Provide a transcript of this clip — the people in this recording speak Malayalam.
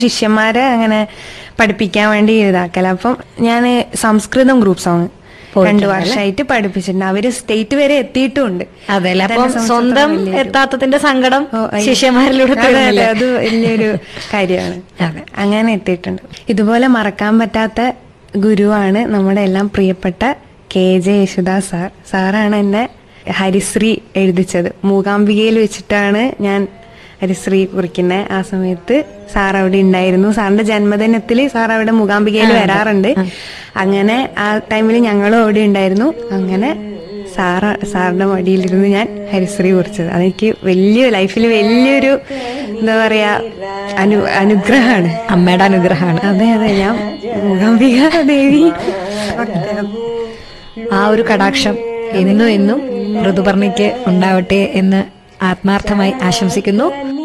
ശിഷ്യന്മാരെ അങ്ങനെ പഠിപ്പിക്കാൻ വേണ്ടി ഇതാക്കല അപ്പം ഞാൻ സംസ്കൃതം ഗ്രൂപ്പ് സോങ് പോയിട്ടുണ്ടല്ലേ? രണ്ടു വർഷമായിട്ട് പഠിപ്പിച്ചിട്ടുണ്ട് അവര് സ്റ്റേറ്റ് വരെ എത്തിയിട്ടുമുണ്ട് അതെല്ലേ അപ്പം അതെന്നെ സ്വന്തം സംബന്ധിച്ചിടത്തോളം വലിയൊരു- എത്താത്തതിന്റെ സങ്കടം ഓ, അയ്യോ. ശിഷ്യന്മാരിലൂടെ അതെ, അതെ, തീർന്നില്ലേ? അത് വലിയൊരു കാര്യമാണ് അതെ. അങ്ങനെ എത്തിയിട്ടുണ്ട് ഇതുപോലെ മറക്കാൻ പറ്റാത്ത ഗുരുവാണ് നമ്മുടെ എല്ലാം പ്രിയപ്പെട്ട കെ ജെ യേശുദാസ് സാർ സാറാണ് എന്നെ ഹരിശ്രീ എഴുതിച്ചത് മൂകാംബികയിൽ വെച്ചിട്ടാണ് ഞാൻ ഹരിശ്രീ കുറിക്കുന്നത് ആ സമയത്ത് സാർ അവിടെ ഉണ്ടായിരുന്നു സാറിന്റെ ജന്മദിനത്തിൽ സാർ അവിടെ മൂകാംബികയിൽ വരാറുണ്ട് അങ്ങനെ ആ ടൈമിൽ ഞങ്ങളും അവിടെ ഉണ്ടായിരുന്നു അങ്ങനെ സാറ സാറിന്റെ മടിയിലിരുന്ന് ഞാൻ ഹരിശ്രീ കുറിച്ചത് അതെനിക്ക് വലിയ ലൈഫിൽ വലിയൊരു എന്താ പറയാ അനു അനുഗ്രഹമാണ് അമ്മയുടെ അനുഗ്രഹമാണ് അതെ അതെ ഞാൻ മൂകാംബിക ദേവി ആ ഒരു കടാക്ഷം എന്നും എന്നും ഋതുപർണിക്ക് ഉണ്ടാവട്ടെ എന്ന് ആത്മാർത്ഥമായി ആശംസിക്കുന്നു